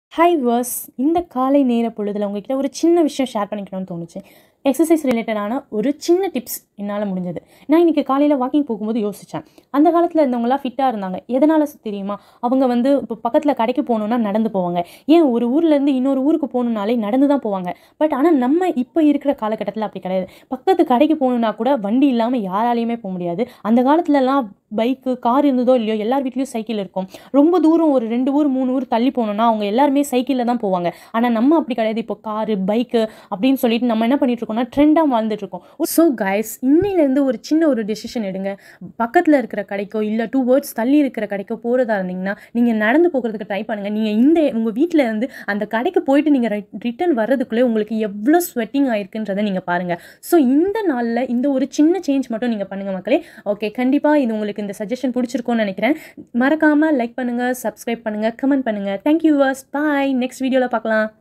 hi verse இந்த காலை நேர பொழுதில் உங்ககிட்ட ஒரு சின்ன விஷயம் ஷேர் பண்ணிக்கணும்னு தோணுச்சு எக்ஸசைஸ் ரிலேட்டடான ஒரு சின்ன டிப்ஸ் என்னால் முடிஞ்சது நான் இன்றைக்கி காலையில் வாக்கிங் போகும்போது யோசித்தேன் அந்த காலத்தில் இருந்தவங்களாம் ஃபிட்டாக இருந்தாங்க எதனால் தெரியுமா அவங்க வந்து இப்போ பக்கத்தில் கடைக்கு போகணுன்னா நடந்து போவாங்க ஏன் ஒரு ஊர்லேருந்து இன்னொரு ஊருக்கு போகணுன்னாலே நடந்து தான் போவாங்க பட் ஆனால் நம்ம இப்போ இருக்கிற காலகட்டத்தில் அப்படி கிடையாது பக்கத்து கடைக்கு போகணுன்னா கூட வண்டி இல்லாமல் யாராலையுமே போக முடியாது அந்த காலத்துலலாம் பைக்கு கார் இருந்ததோ இல்லையோ எல்லார் வீட்லேயும் சைக்கிள் இருக்கும் ரொம்ப தூரம் ஒரு ரெண்டு ஊர் மூணு ஊர் தள்ளி போகணுன்னா அவங்க எல்லாருமே சைக்கிளில் தான் போவாங்க ஆனால் நம்ம அப்படி கிடையாது இப்போ காரு பைக்கு அப்படின்னு சொல்லிட்டு நம்ம என்ன பண்ணிட்டு இருக்கோம்னா ட்ரெண்டாக வாழ்ந்துட்டு இருக்கோம் ஸோ கைஸ் இன்னிலேருந்து ஒரு சின்ன ஒரு டெசிஷன் எடுங்க பக்கத்தில் இருக்கிற கடைக்கோ இல்லை டூ வேர்ட்ஸ் தள்ளி இருக்கிற கடைக்கோ போகிறதா இருந்தீங்கன்னா நீங்கள் நடந்து போகிறதுக்கு ட்ரை பண்ணுங்கள் நீங்கள் இந்த உங்கள் வீட்டில் இருந்து அந்த கடைக்கு போயிட்டு நீங்கள் ரிட்டர்ன் வர்றதுக்குள்ளே உங்களுக்கு எவ்வளோ ஸ்வெட்டிங் ஆயிருக்குன்றதை நீங்கள் பாருங்கள் ஸோ இந்த நாளில் இந்த ஒரு சின்ன சேஞ்ச் மட்டும் நீங்கள் பண்ணுங்கள் மக்களே ஓகே கண்டிப்பாக இது உங்களுக்கு இந்த சஜஷன் பிடிச்சிருக்கும்னு நினைக்கிறேன் மறக்காமல் லைக் பண்ணுங்கள் சப்ஸ்கிரைப் பண்ணுங்கள் கமெண்ட் பண்ணுங்கள் தேங்க்யூ வர்ஸ் பாய் நெக்ஸ்ட் வீடியோவில் பார்க்கலாம்